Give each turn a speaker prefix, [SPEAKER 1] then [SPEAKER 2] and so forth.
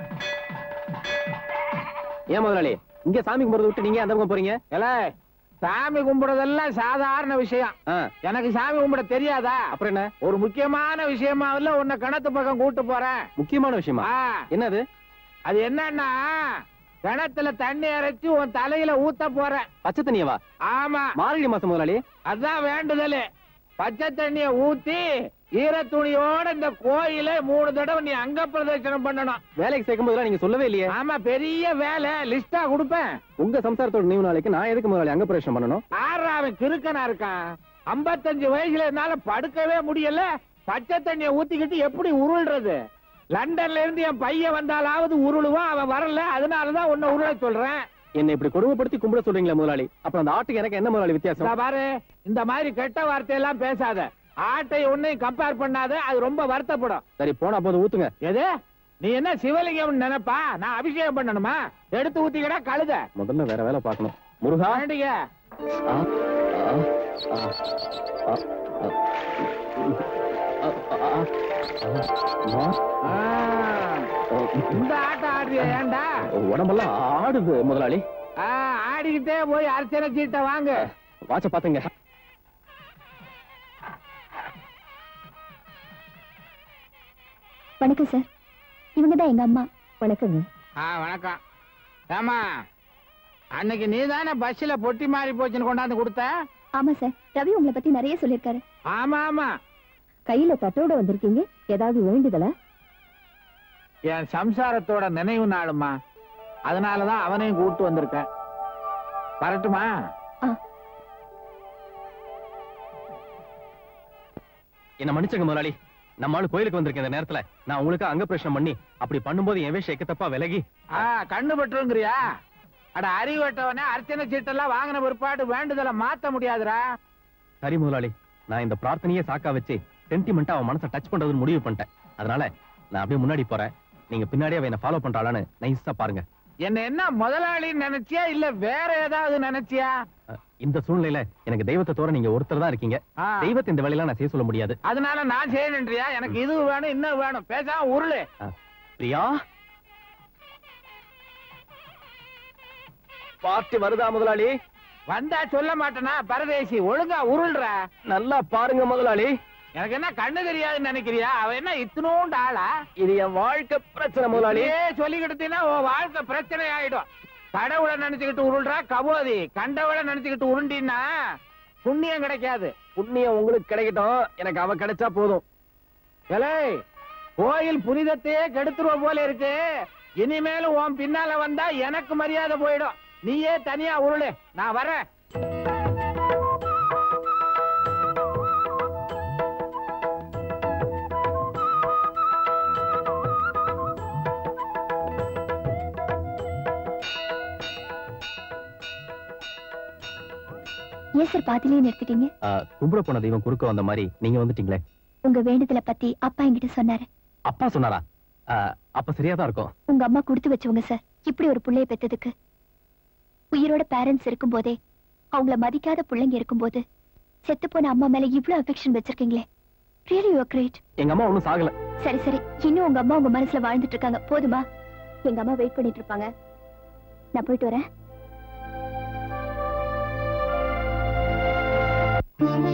[SPEAKER 1] ஏன் முதலாளி இங்க சாமி கும்பிடுறத விட்டு நீங்க அந்த பக்கம் போறீங்க
[SPEAKER 2] ஏல சாமி கும்பிடுறதெல்லாம் சாதாரண விஷயம்
[SPEAKER 1] ஆ,
[SPEAKER 2] எனக்கு சாமி கும்பிட தெரியாதா
[SPEAKER 1] அப்புறம் என்ன
[SPEAKER 2] ஒரு முக்கியமான விஷயமா இல்ல உன்னை கிணத்து பக்கம் கூட்டு போறேன்
[SPEAKER 1] முக்கியமான விஷயமா
[SPEAKER 2] ஆ,
[SPEAKER 1] என்னது
[SPEAKER 2] அது என்னன்னா கிணத்துல தண்ணி இறைச்சி உன் தலையில ஊத்த போறேன்
[SPEAKER 1] பச்சை தண்ணியவா
[SPEAKER 2] ஆமா
[SPEAKER 1] மார்கழி மாசம் முதலாளி
[SPEAKER 2] அதான் வேண்டுதல் பச்சை தண்ணிய ஊத்தி ஈர துணியோட இந்த கோயில மூணு தடவை நீ அங்க பிரதட்சணம் பண்ணணும்
[SPEAKER 1] வேலைக்கு சேர்க்கும் போதெல்லாம் நீங்க சொல்லவே இல்லையே
[SPEAKER 2] ஆமா பெரிய வேலை லிஸ்டா கொடுப்பேன்
[SPEAKER 1] உங்க சம்சாரத்தோட நினைவு நாளைக்கு நான் எதுக்கு முதலாளி அங்க பிரவேசம் பண்ணணும்
[SPEAKER 2] ஆறா அவன் கிறுக்கனா இருக்கான் ஐம்பத்தஞ்சு வயசுல என்னால படுக்கவே முடியல பச்சை தண்ணிய ஊத்திக்கிட்டு எப்படி உருள்றது லண்டன்ல இருந்து என் பையன் வந்தாலாவது உருளுவான் அவன் வரல அதனாலதான் உன்னை உருள சொல்றேன்
[SPEAKER 1] என்னை இப்படி கொடுமைப்படுத்தி கும்பிட சொல்றீங்களா முதலாளி அப்புறம் அந்த ஆட்டுக்கு எனக்கு என்ன முதலாளி
[SPEAKER 2] இதா
[SPEAKER 1] வித்தியாசம்
[SPEAKER 2] பாரு இந்த மாதிரி கெட்ட வார்த்தையெல்லாம் பேசாத ஆட்டை உன்னையும் கம்பேர் பண்ணாத அது ரொம்ப வருத்தப்படும்
[SPEAKER 1] சரி போனா போது ஊத்துங்க
[SPEAKER 2] எது நீ என்ன சிவலிங்கம் நினைப்பா நான் அபிஷேகம் பண்ணணுமா எடுத்து ஊத்திக்கடா கழுத
[SPEAKER 1] முதல்ல வேற வேலை பார்க்கணும் முருகா
[SPEAKER 2] வேண்டிங்க
[SPEAKER 1] ஆ, ஆ, ஆ, ஆ, ஆ. ஆ, ஆ, ஆ. ஆ,
[SPEAKER 2] ஆ,
[SPEAKER 1] ஆ.
[SPEAKER 2] இந்த ஆட்டம் ஆடுறிய ஏன்டா
[SPEAKER 1] உடம்பெல்லாம் ஆடுது முதலாளி
[SPEAKER 2] ஆ, ஆடிக்கிட்டே போய் அர்ச்சனை சீட்டை வாங்கு
[SPEAKER 1] வாட்ச பாத்துங்க
[SPEAKER 3] வணக்கம் சார் இவங்க தான் எங்க அம்மா வணக்கங்க
[SPEAKER 2] ஆ வணக்கம் ஏமா அன்னைக்கு நீ தானே பஸ்ல பொட்டி மாறி போச்சுன்னு கொண்டாந்து கொடுத்த
[SPEAKER 3] ஆமா சார் ரவி உங்களை பத்தி நிறைய சொல்லிருக்காரு
[SPEAKER 2] ஆமா ஆமா
[SPEAKER 3] கையில தட்டோட வந்திருக்கீங்க ஏதாவது வேண்டுதலா
[SPEAKER 2] என் சம்சாரத்தோட நினைவு நாளுமா அதனாலதான் அவனையும் கூட்டு வந்திருக்கேன் வரட்டுமா
[SPEAKER 1] என்ன மன்னிச்சுங்க முதலாளி நம்ம ஆளு கோயிலுக்கு வந்திருக்கேன் இந்த நேரத்துல நான் உங்களுக்கு அங்க பிரச்சனை பண்ணி அப்படி பண்ணும்போது என் வேஷம் எக்கத்தப்பா விலகி
[SPEAKER 2] ஆ கண்ணு பட்டுருங்கிறியா அட அறிவட்டவனே அர்ச்சனை சீட்டெல்லாம் வாங்கின பிற்பாடு வேண்டுதலை மாத்த முடியாதுடா
[SPEAKER 1] சரி முதலாளி நான் இந்த பிரார்த்தனையே சாக்கா வச்சு சென்டிமெண்டா அவன் மனசை டச் பண்றதுன்னு முடிவு பண்ணிட்டேன் அதனால நான் அப்படியே முன்னாடி போறேன் நீங்க பின்னாடியே அவ என்ன ஃபாலோ பண்றாளான்னு நைஸா பாருங்க
[SPEAKER 2] என்ன என்ன முதலாளின்னு நினைச்சியா இல்ல வேற ஏதாவது நினைச்சியா
[SPEAKER 1] அஹ், இந்த சூழ்நிலையில எனக்கு தெய்வத்தை தவிர நீங்க ஒருத்தர் தான் இருக்கீங்க
[SPEAKER 2] ஆ.
[SPEAKER 1] தெய்வத்தை இந்த வேலையெல்லாம் நான் செய்ய சொல்ல முடியாது
[SPEAKER 2] அதனால நான் செய்யணுன்றியா எனக்கு இது வேணும் இன்னும் வேணும் பேசாம உருளு
[SPEAKER 1] அஹ், பிரியா பார்ட்டி வருதா முதலாளி
[SPEAKER 2] வந்தா சொல்ல மாட்டேனா பரதேசி ஒழுங்கா உருள்ற
[SPEAKER 1] நல்லா பாருங்க முதலாளி
[SPEAKER 2] எனக்கு என்ன கண்ணு தெரியாதுன்னு நினைக்கிறியா அவ என்ன இத்தனோண்டு ஆளா
[SPEAKER 1] இது என் வாழ்க்கை பிரச்சனை முதலாளி
[SPEAKER 2] அப்படியே சொல்லிக்கிட்டீங்கன்னா உன் வாழ்க்கை பிரச்சனை ஆயிடும் கடவுளை நினைச்சுக்கிட்டு உருள்றா கபோதி கண்டவளை நினைச்சுக்கிட்டு உருண்டின்னா புண்ணியம் கிடைக்காது
[SPEAKER 1] புண்ணியம் உங்களுக்கு கிடைக்கட்டும் எனக்கு அவ கிடைச்சா போதும்
[SPEAKER 2] ஏலே கோயில் புனிதத்தையே கெடுத்துருவ போல இருக்கு இனிமேலும் உன் பின்னால வந்தா எனக்கு மரியாதை போயிடும் நீயே தனியா உருளு நான் வரேன்
[SPEAKER 3] ஏன் சார் பாதிலேயே நிறுத்திட்டீங்க
[SPEAKER 1] அஹ், கும்பிட போன தெய்வம் குறுக்க வந்த மாதிரி நீங்க வந்துட்டீங்களே
[SPEAKER 3] உங்க வேண்டுதலை பத்தி அப்பா என்கிட்ட சொன்னாரு
[SPEAKER 1] அப்பா சொன்னாரா அஹ், அப்ப சரியா தான் இருக்கும்
[SPEAKER 3] உங்க அம்மா கொடுத்து வச்சவங்க சார் இப்படி ஒரு புள்ளைய பெத்ததுக்கு உயிரோட பேரண்ட்ஸ் இருக்கும்போதே அவங்கள மதிக்காத பிள்ளைங்க இருக்கும்போது செத்து போன அம்மா மேல இவ்ளோ அஃபெக்ஷன் வச்சிருக்கீங்களே ரியலி யூ கிரேட்
[SPEAKER 1] எங்க அம்மா ஒண்ணும் சாகல
[SPEAKER 3] சரி சரி இன்னும் உங்க அம்மா உங்க மனசுல வாழ்ந்துட்டு இருக்காங்க போதுமா எங்க அம்மா வெயிட் பண்ணிட்டு இருப்பாங்க நான் போயிட்டு வரேன்